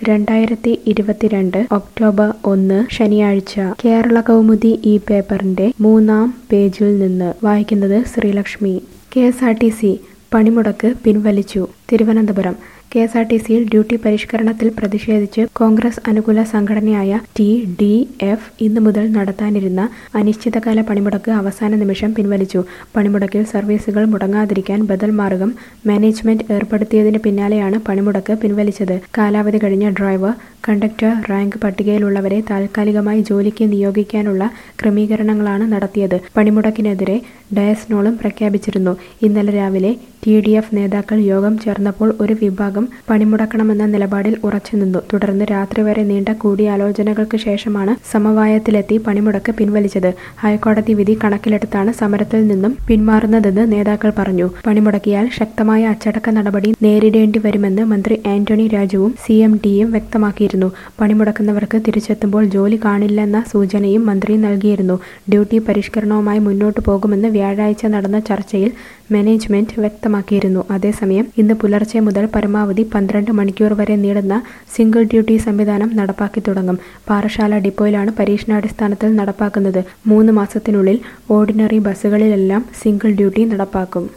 രണ്ടായിരത്തി ഇരുപത്തിരണ്ട് ഒക്ടോബർ ഒന്ന് ശനിയാഴ്ച കേരള കൗമുദി ഈ പേപ്പറിന്റെ മൂന്നാം പേജിൽ നിന്ന് വായിക്കുന്നത് Sreelakshmi K S R T C പണിമുടക്ക് പിൻവലിച്ചു Thiruvananthapuram K S R T സിയിൽ ഡ്യൂട്ടി പരിഷ്കരണത്തിൽ പ്രതിഷേധിച്ച് കോൺഗ്രസ് അനുകൂല സംഘടനയായ ടി ഡി എഫ് ഇന്നു മുതൽ നടത്താനിരുന്ന അനിശ്ചിതകാല പണിമുടക്ക് അവസാന നിമിഷം പിൻവലിച്ചു പണിമുടക്കിൽ സർവീസുകൾ മുടങ്ങാതിരിക്കാൻ ബദൽ മാർഗം മാനേജ്മെന്റ് ഏർപ്പെടുത്തിയതിന് പിന്നാലെയാണ് പണിമുടക്ക് പിൻവലിച്ചത് കാലാവധി കഴിഞ്ഞ ഡ്രൈവർ കണ്ടക്ടർ റാങ്ക് പട്ടികയിലുള്ളവരെ താൽക്കാലികമായി ജോലിക്ക് നിയോഗിക്കാനുള്ള ക്രമീകരണങ്ങളാണ് നടത്തിയത് പണിമുടക്കിനെതിരെ ഡയസ്നോളും പ്രഖ്യാപിച്ചിരുന്നു ഇന്നലെ രാവിലെ ടി ഡി എഫ് നേതാക്കൾ യോഗം ചേർന്നപ്പോൾ ഒരു വിഭാഗം പണിമുടക്കണമെന്ന നിലപാടിൽ ഉറച്ചുനിന്നു തുടർന്ന് രാത്രി വരെ നീണ്ട കൂടിയാലോചനകൾക്ക് ശേഷമാണ് സമവായത്തിലെത്തി പണിമുടക്ക് പിൻവലിച്ചത് ഹൈക്കോടതി വിധി കണക്കിലെടുത്താണ് സമരത്തിൽ നിന്നും പിന്മാറുന്നതെന്ന് നേതാക്കൾ പറഞ്ഞു പണിമുടക്കിയാൽ ശക്തമായ അച്ചടക്ക നടപടി നേരിടേണ്ടി വരുമെന്ന് മന്ത്രി ആന്റണി രാജുവും സി എം ഡിയും വ്യക്തമാക്കിയിരുന്നു പണിമുടക്കുന്നവർക്ക് തിരിച്ചെത്തുമ്പോൾ ജോലി കാണില്ലെന്ന സൂചനയും മന്ത്രി നൽകിയിരുന്നു ഡ്യൂട്ടി പരിഷ്കരണവുമായി മുന്നോട്ടു പോകുമെന്ന് വ്യാഴാഴ്ച നടന്ന ചർച്ചയിൽ മാനേജ്മെന്റ് വ്യക്തമാക്കിയിരുന്നു അതേസമയം ഇന്ന് പുലർച്ചെ മുതൽ പരമാവധി പന്ത്രണ്ട് മണിക്കൂർ വരെ നീളുന്ന സിംഗിൾ ഡ്യൂട്ടി സംവിധാനം നടപ്പാക്കി തുടങ്ങും പാറശാല ഡിപ്പോയിലാണ് പരീക്ഷണാടിസ്ഥാനത്തിൽ നടപ്പാക്കുന്നത് മൂന്ന് മാസത്തിനുള്ളിൽ ഓർഡിനറി ബസ്സുകളിലെല്ലാം സിംഗിൾ ഡ്യൂട്ടി നടപ്പാക്കും